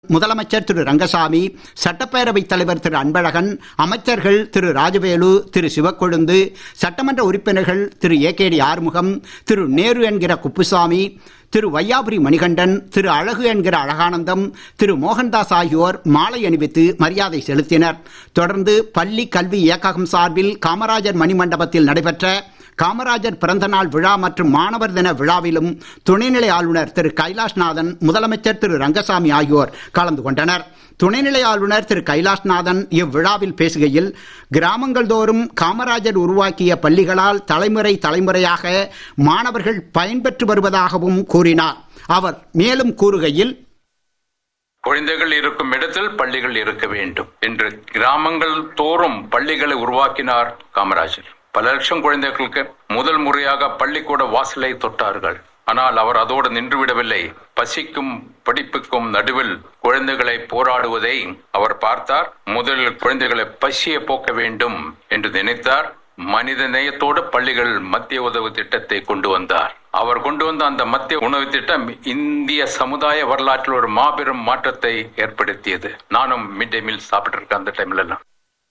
முதலமைச்சர் திரு ரங்கசாமி சட்டப்பேரவைத் தலைவர் திரு அன்பழகன் அமைச்சர்கள் திரு ராஜவேலு திரு சிவக்கொழுந்து சட்டமன்ற உறுப்பினர்கள் Thiru A K D Arumugam Thiru Nehru என்கிற குப்புசாமி திரு வையாபுரி மணிகண்டன் திரு அழகு என்கிற அழகானந்தம் திரு மோகன்தாஸ் ஆகியோர் மாலை அணிவித்து மரியாதை செலுத்தினர் தொடர்ந்து பள்ளி கல்வி இயக்ககம் சார்பில் காமராஜர் மணிமண்டபத்தில் நடைபெற்ற காமராஜர் பிறந்தநாள் விழா மற்றும் மாணவர் தின விழாவிலும் துணைநிலை ஆளுநர் திரு கைலாஷ்நாதன் முதலமைச்சர் திரு ரங்கசாமி ஆகியோர் கலந்து கொண்டனர் துணைநிலை ஆளுநர் திரு கைலாஷ்நாதன் இவ்விழாவில் பேசுகையில் கிராமங்கள் தோறும் காமராஜர் உருவாக்கிய பள்ளிகளால் தலைமுறை தலைமுறையாக மாணவர்கள் பயன்பெற்று வருவதாகவும் கூறினார் அவர் மேலும் கூறுகையில் குழந்தைகள் இருக்கும் இடத்தில் பள்ளிகள் இருக்க வேண்டும் என்று கிராமங்கள் தோறும் பள்ளிகளை உருவாக்கினார் காமராஜர் பல லட்சம் குழந்தைகளுக்கு முதல் முறையாக பள்ளிக்கூட வாசலை தொட்டார்கள் ஆனால் அவர் அதோடு நின்றுவிடவில்லை பசிக்கும் படிப்புக்கும் நடுவில் குழந்தைகளை போராடுவதை அவர் பார்த்தார் முதலில் குழந்தைகளை பசியை போக்க வேண்டும் என்று நினைத்தார் மனித நேயத்தோடு பள்ளிகள் மத்திய உதவு திட்டத்தை கொண்டு வந்தார் அவர் கொண்டு வந்த அந்த மத்திய உணவு திட்டம் இந்திய சமுதாய வரலாற்றில் ஒரு மாபெரும் மாற்றத்தை ஏற்படுத்தியது நானும் மிட் டே மீல் சாப்பிட்டிருக்கேன் அந்த டைம்ல எல்லாம்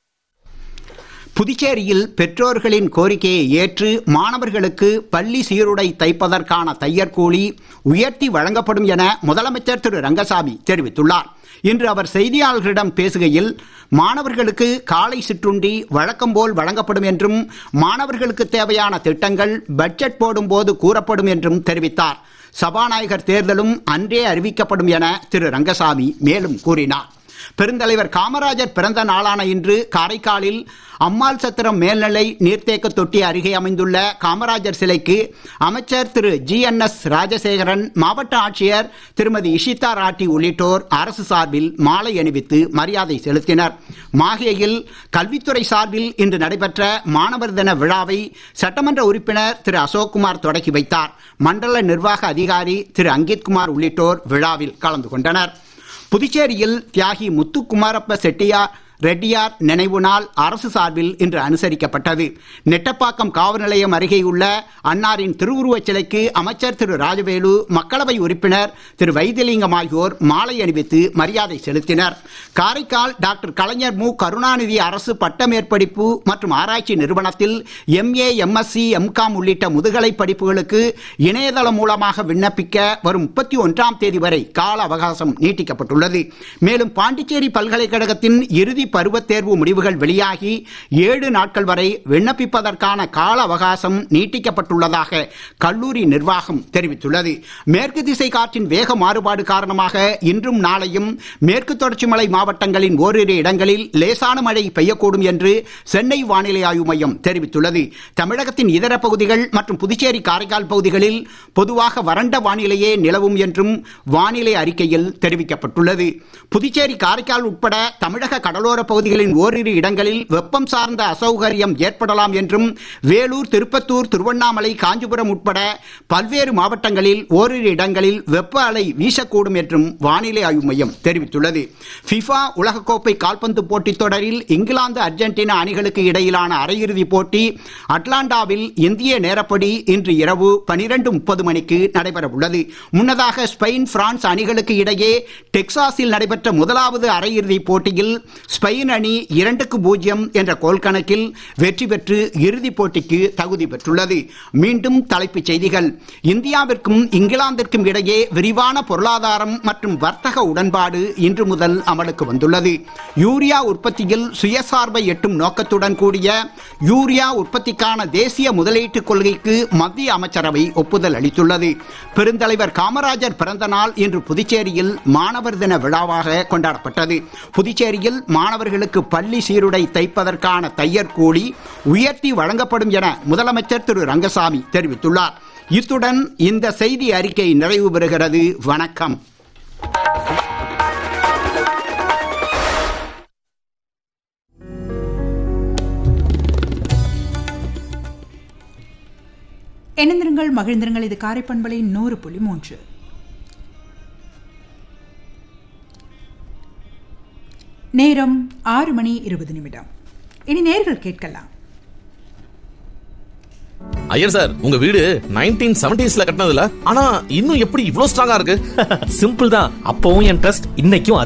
புதுச்சேரியில் பெற்றோர்களின் கோரிக்கையை ஏற்று மாணவர்களுக்கு பள்ளி சீருடை தைப்பதற்கான தையற் கூலி உயர்த்தி வழங்கப்படும் என முதலமைச்சர் திரு ரங்கசாமி தெரிவித்துள்ளார் இன்று அவர் செய்தியாளர்களிடம் பேசுகையில் மாணவர்களுக்கு காலை சிற்றுண்டி வழக்கம் போல் வழங்கப்படும் என்றும் மாணவர்களுக்கு தேவையான திட்டங்கள் பட்ஜெட் போடும்போது கூறப்படும் என்றும் தெரிவித்தார் சபாநாயகர் தேர்தலும் அன்றே அறிவிக்கப்படும் என திரு ரங்கசாமி மேலும் கூறினார் பெருந்தலைவர் காமராஜர் பிறந்த நாளான இன்று காரைக்காலில் அம்மாள் சத்திரம் மேல்நிலை நீர்த்தேக்க தொட்டி அருகே அமைந்துள்ள காமராஜர் சிலைக்கு அமைச்சர் Thiru G N S Rajasekaran மாவட்ட ஆட்சியர் திருமதி இஷிதா ராட்டி உள்ளிட்டோர் அரசு சார்பில் மாலை அணிவித்து மரியாதை செலுத்தினர் மாஹேயில் கல்வித்துறை சார்பில் இன்று நடைபெற்ற மாணவர் தின விழாவை சட்டமன்ற உறுப்பினர் திரு அசோக்குமார் தொடக்கி வைத்தார் மண்டல நிர்வாக அதிகாரி திரு அங்கித்குமார் உள்ளிட்டோர் விழாவில் கலந்து கொண்டனர் புதுச்சேரியில் தியாகி முத்துக்குமாரப்ப செட்டியார் ரெட்டியார் நினைவு நாள் அரசு சார்பில் இன்று அனுசரிக்கப்பட்டது நெட்டப்பாக்கம் காவல் நிலையம் அருகே உள்ள அன்னாரின் திருவுருவச் சிலைக்கு அமைச்சர் திரு ராஜவேலு மக்களவை உறுப்பினர் திரு வைத்திலிங்கம் ஆகியோர் மாலை அணிவித்து மரியாதை செலுத்தினர் காரைக்கால் டாக்டர் கலைஞர் மு கருணாநிதி அரசு பட்டமேற்படிப்பு மற்றும் ஆராய்ச்சி நிறுவனத்தில் எம்ஏ எம்எஸ்சி எம்காம் உள்ளிட்ட முதுகலை படிப்புகளுக்கு இணையதளம் மூலமாக விண்ணப்பிக்க வரும் முப்பத்தி ஒன்றாம் தேதி வரை கால அவகாசம் நீட்டிக்கப்பட்டுள்ளது மேலும் பாண்டிச்சேரி பல்கலைக்கழகத்தின் இறுதி பருவத் தேர்வு முடிவுகள் வெளியாகி ஏழு நாட்கள் வரை விண்ணப்பிப்பதற்கான கால அவகாசம் நீட்டிக்கப்பட்டுள்ளதாக கல்லூரி நிர்வாகம் தெரிவித்துள்ளது மேற்கு திசை காற்றின் வேக மாறுபாடு காரணமாக இன்றும் நாளையும் மேற்கு தொடர்ச்சி மலை மாவட்டங்களின் ஓரிரு இடங்களில் லேசான மழை பெய்யக்கூடும் என்று சென்னை வானிலை ஆய்வு மையம் தெரிவித்துள்ளது தமிழகத்தின் இதர பகுதிகள் மற்றும் புதுச்சேரி காரைக்கால் பகுதிகளில் பொதுவாக வறண்ட வானிலையே நிலவும் என்றும் வானிலை அறிக்கையில் தெரிவிக்கப்பட்டுள்ளது புதுச்சேரி காரைக்கால் உட்பட தமிழக கடலோர பகுதிகளின் ஓரிரு இடங்களில் வெப்பம் சார்ந்த அசௌகரியம் ஏற்படலாம் என்றும் வேலூர் திருப்பத்தூர் திருவண்ணாமலை காஞ்சிபுரம் உட்பட பல்வேறு மாவட்டங்களில் ஓரிரு இடங்களில் வெப்ப அலை வீசக்கூடும் என்றும் வானிலை ஆய்வு மையம் தெரிவித்துள்ளது ஃபிஃபா உலகக்கோப்பை கால்பந்து போட்டித் தொடரில் இங்கிலாந்து அர்ஜென்டினா அணிகளுக்கு இடையிலான அரையிறுதிப் போட்டி அட்லாண்டாவில் இந்திய நேரப்படி இன்று இரவு பனிரெண்டு முப்பது மணிக்கு நடைபெற உள்ளது முன்னதாக ஸ்பெயின் பிரான்ஸ் அணிகளுக்கு இடையே டெக்சாஸில் நடைபெற்ற முதலாவது அரையிறுதிப் போட்டியில் ஸ்பெயின் அணி இரண்டுக்கு பூஜ்ஜியம் என்ற கோல் கணக்கில் வெற்றி பெற்று இறுதிப் போட்டிக்கு தகுதி பெற்றுள்ளது மீண்டும் தலைப்புச் செய்திகள் இந்தியாவிற்கும் இங்கிலாந்திற்கும் இடையே விரிவான பொருளாதாரம் மற்றும் வர்த்தக உடன்பாடு இன்று முதல் அமலுக்கு வந்துள்ளது யூரியா உற்பத்தியில் சுயசார்பை எட்டும் நோக்கத்துடன் கூடிய யூரியா உற்பத்திக்கான தேசிய முதலீட்டுக் கொள்கைக்கு மத்திய அமைச்சரவை ஒப்புதல் அளித்துள்ளது பெருந்தலைவர் காமராஜர் பிறந்த நாள் இன்று புதுச்சேரியில் மாணவர் தின விழாவாக கொண்டாடப்பட்டது புதுச்சேரியில் மாணவர்களுக்கு பள்ளி சீருடை தைப்பதற்கான தையற் கூலி உயர்த்தி வழங்கப்படும் என முதலமைச்சர் திரு ரங்கசாமி தெரிவித்துள்ளார் இத்துடன் இந்த செய்தி அறிக்கை நிறைவு பெறுகிறது வணக்கம் இணைந்திருங்கள் மகிழ்ந்திருங்கள் இது காரைப்பண்பலை நூறு புள்ளி மூன்று நேரம் ஆறு மணி இருபது நிமிடம் இனி நேர்கள் கேட்கலாம் ஐயர் சார் உங்க வீடு நைன்டீன் செவன்டிஸ்ல கட்டினதுல ஆனா இன்னும் எப்படி இவ்ளோ ஸ்ட்ராங்கா இருக்கு சிம்பிள் தான் அப்பவும் என் ட்ரஸ்ட் இன்னைக்கும்